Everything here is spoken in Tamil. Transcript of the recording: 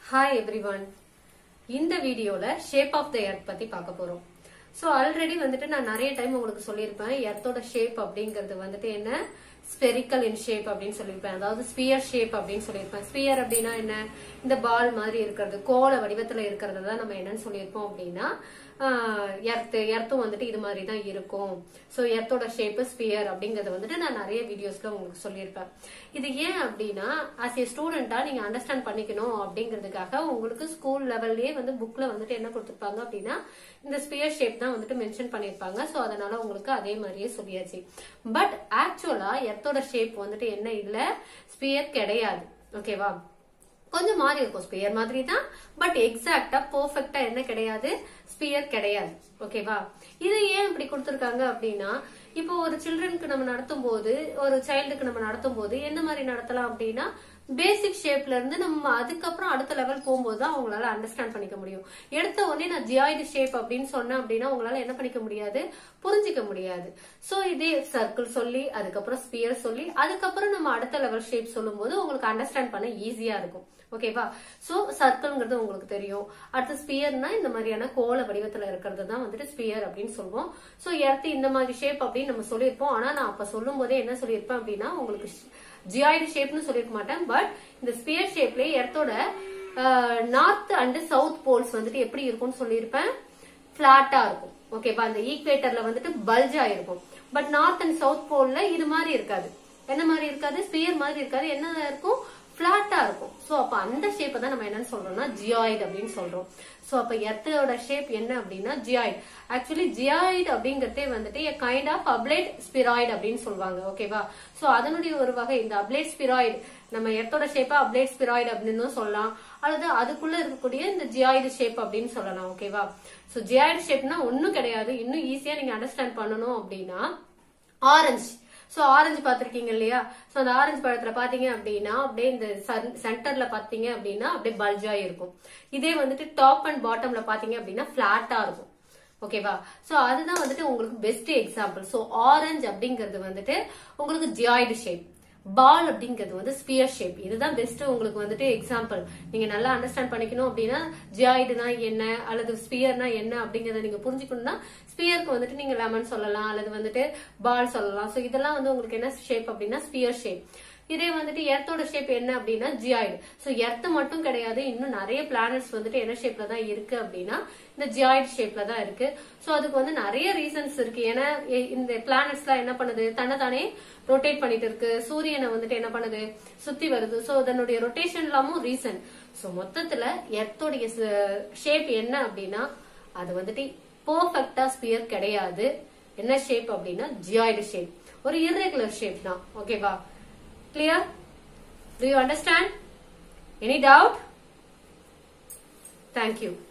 ஹாய் எவ்ரிவன் இந்த வீடியோல ஷேப் ஆஃப் த எர்த் பத்தி பார்க்க போறோம் சோ ஆல்ரெடி வந்துட்டு நான் நிறைய டைம் உங்களுக்கு சொல்லியிருப்பேன் எர்த்தோட ஷேப் அப்படிங்கிறது வந்துட்டு என்ன ஸ்பெரிக்கல் இன் ஷேப் அப்படின்னு சொல்லியிருப்பேன் அதாவது ஸ்பியர் ஷேப் அப்படின்னு சொல்லியிருப்பேன் ஸ்பியர் அப்படின்னா என்ன இந்த பால் மாதிரி இருக்கிறது கோல வடிவத்துல இருக்கிறது தான் நம்ம என்னன்னு சொல்லியிருப்போம் அப்படின்னா எர்த்து எர்த்தும் வந்துட்டு இது மாதிரி தான் இருக்கும் ஸோ எர்த்தோட ஷேப்பு ஸ்பியர் அப்படிங்கறது வந்துட்டு நான் நிறைய வீடியோஸ்ல உங்களுக்கு சொல்லியிருப்பேன் இது ஏன் அப்படின்னா ஆஸ் ஏ ஸ்டூடெண்டா நீங்க அண்டர்ஸ்டாண்ட் பண்ணிக்கணும் அப்படிங்கிறதுக்காக உங்களுக்கு ஸ்கூல் லெவல்லயே வந்து புக்ல வந்துட்டு என்ன கொடுத்துருப்பாங்க அப்படின்னா இந்த ஸ்பியர் ஷேப் தான் வந்துட்டு மென்ஷன் பண்ணிருப்பாங்க ஸோ அதனால உங்களுக்கு அதே மாதிரியே சொல்லியாச்சு பட் ஆக்சுவலா எர்த்தோட ஷேப் வந்துட்டு என்ன இல்ல ஸ்பியர் கிடையாது ஓகேவா கொஞ்சம் மாறி இருக்கும் ஸ்பியர் மாதிரி தான் பட் எக்ஸாக்டா பெர்ஃபெக்டா என்ன கிடையாது ஸ்பியர் கிடையாது ஓகேவா இது ஏன் இப்படி கொடுத்துருக்காங்க அப்படின்னா இப்போ ஒரு சில்ட்ரனுக்கு நம்ம நடத்தும் போது ஒரு சைல்டுக்கு நம்ம நடத்தும் போது என்ன மாதிரி நடத்தலாம் அப்படின்னா பேசிக் ஷேப்ல இருந்து நம்ம அதுக்கப்புறம் அடுத்த லெவல் போகும்போது தான் அவங்களால அண்டர்ஸ்டாண்ட் பண்ணிக்க முடியும் எடுத்த உடனே நான் ஜியாய்டு ஷேப் அப்படின்னு சொன்னேன் அப்படின்னா உங்களால என்ன பண்ணிக்க முடியாது புரிஞ்சிக்க முடியாது சோ இதே சர்க்கிள் சொல்லி அதுக்கப்புறம் ஸ்பியர் சொல்லி அதுக்கப்புறம் நம்ம அடுத்த லெவல் ஷேப் சொல்லும் போது உங்களுக்கு அண்டர்ஸ்டாண்ட் பண்ண ஈஸியா இருக்கும் ஓகேவா சோ சர்க்கிள்ங்கிறது உங்களுக்கு தெரியும் அடுத்து ஸ்பியர்னா இந்த மாதிரியான கோல வடிவத்துல இருக்கிறது தான் வந்துட்டு ஸ்பியர் அப்படின்னு சொல்லுவோம் சோ எர்த்து இந்த மாதிரி ஷேப் அப்படின்னு நம்ம சொல்லியிருப்போம் ஆனா நான் அப்ப சொல்லும் போதே என்ன சொல்லியிருப்பேன் அப்படின்னா உங்களுக்கு ஜியாய்டு ஷேப்னு சொல்லிருக்க மாட்டேன் பட் இந்த ஸ்பியர் ஷேப்லயே எர்த்தோட நார்த் அண்ட் சவுத் போல்ஸ் வந்துட்டு எப்படி இருக்கும்னு சொல்லியிருப்பேன் பிளாட்டா இருக்கும் ஓகேப்பா அந்த ஈக்குவேட்டர்ல வந்துட்டு பல்ஜா இருக்கும் பட் நார்த் அண்ட் சவுத் போல்ல இது மாதிரி இருக்காது என்ன மாதிரி இருக்காது ஸ்பியர் மாதிரி இருக்காது என்ன இருக்கும் பிளாட்டா இருக்கும் சோ அப்ப அந்த ஷேப்பை தான் நம்ம என்னன்னு சொல்றோம்னா ஜியாய்டு அப்படின்னு சொல்றோம் சோ அப்ப எர்த்தோட ஷேப் என்ன அப்படின்னா ஜியாய்டு ஆக்சுவலி ஜியாய்டு அப்படிங்கறதே வந்துட்டு a kind of oblate spheroid அப்படின்னு சொல்லுவாங்க ஓகேவா சோ அதனுடைய ஒரு வகை இந்த அப்ளேட் ஸ்பிராய்டு நம்ம எர்த்தோட ஷேப்பா அப்ளேட் ஸ்பிராய்டு அப்படின்னு சொல்லலாம் அல்லது அதுக்குள்ள இருக்கக்கூடிய இந்த ஜியாய்டு ஷேப் அப்படின்னு சொல்லலாம் ஓகேவா சோ ஜியாய்டு ஷேப்னா ஒண்ணும் கிடையாது இன்னும் ஈஸியா நீங்க அண்டர்ஸ்டாண்ட் பண்ணணும் அப்படின்னா ஆரஞ்சு சோ ஆரஞ்சு பாத்திருக்கீங்க இல்லையா சோ அந்த ஆரஞ்சு பழத்துல பாத்தீங்க அப்படின்னா அப்படியே இந்த சென்டர்ல பாத்தீங்க அப்படின்னா அப்படியே பல்ஜா இருக்கும் இதே வந்துட்டு டாப் அண்ட் பாட்டம்ல பாத்தீங்க அப்படின்னா பிளாட்டா இருக்கும் ஓகேவா சோ அதுதான் வந்துட்டு உங்களுக்கு பெஸ்ட் எக்ஸாம்பிள் சோ ஆரஞ்சு அப்படிங்கிறது வந்துட்டு உங்களுக்கு ஜியாய்டு ஷேப் பால் அப்படிங்கிறது வந்து ஸ்பியர் ஷேப் இதுதான் பெஸ்ட் உங்களுக்கு வந்துட்டு எக்ஸாம்பிள் நீங்க நல்லா அண்டர்ஸ்டாண்ட் பண்ணிக்கணும் அப்படின்னா ஜியாய்டுனா என்ன அல்லது ஸ்பியர்னா என்ன அப்படிங்கறத நீங்க புரிஞ்சுக்கணும்னா ஸ்பியருக்கு வந்துட்டு நீங்க லெமன் சொல்லலாம் அல்லது வந்துட்டு பால் சொல்லலாம் சோ இதெல்லாம் வந்து உங்களுக்கு என்ன ஷேப் அப்படின்னா ஸ்பியர் ஷேப் இதே வந்துட்டு எர்த்தோட ஷேப் என்ன அப்படின்னா ஜியாய்டு சோ எர்த் மட்டும் கிடையாது இன்னும் நிறைய பிளானட்ஸ் வந்துட்டு என்ன ஷேப்ல தான் இருக்கு அப்படின்னா இந்த ஜியாய்டு ஷேப்ல தான் இருக்கு சோ அதுக்கு வந்து நிறைய ரீசன்ஸ் இருக்கு ஏன்னா இந்த பிளானட்ஸ் எல்லாம் என்ன பண்ணுது தன்னைத்தானே ரொட்டேட் பண்ணிட்டு இருக்கு சூரியனை வந்துட்டு என்ன பண்ணுது சுத்தி வருது சோ அதனுடைய ரொட்டேஷன் எல்லாமும் ரீசன் சோ மொத்தத்துல எர்த்தோடைய ஷேப் என்ன அப்படின்னா அது வந்துட்டு பர்ஃபெக்டா ஸ்பியர் கிடையாது என்ன ஷேப் அப்படின்னா ஜியாய்டு ஷேப் ஒரு இர்ரெகுலர் ஷேப் தான் ஓகேவா Clear? Do you understand? Any doubt? Thank you.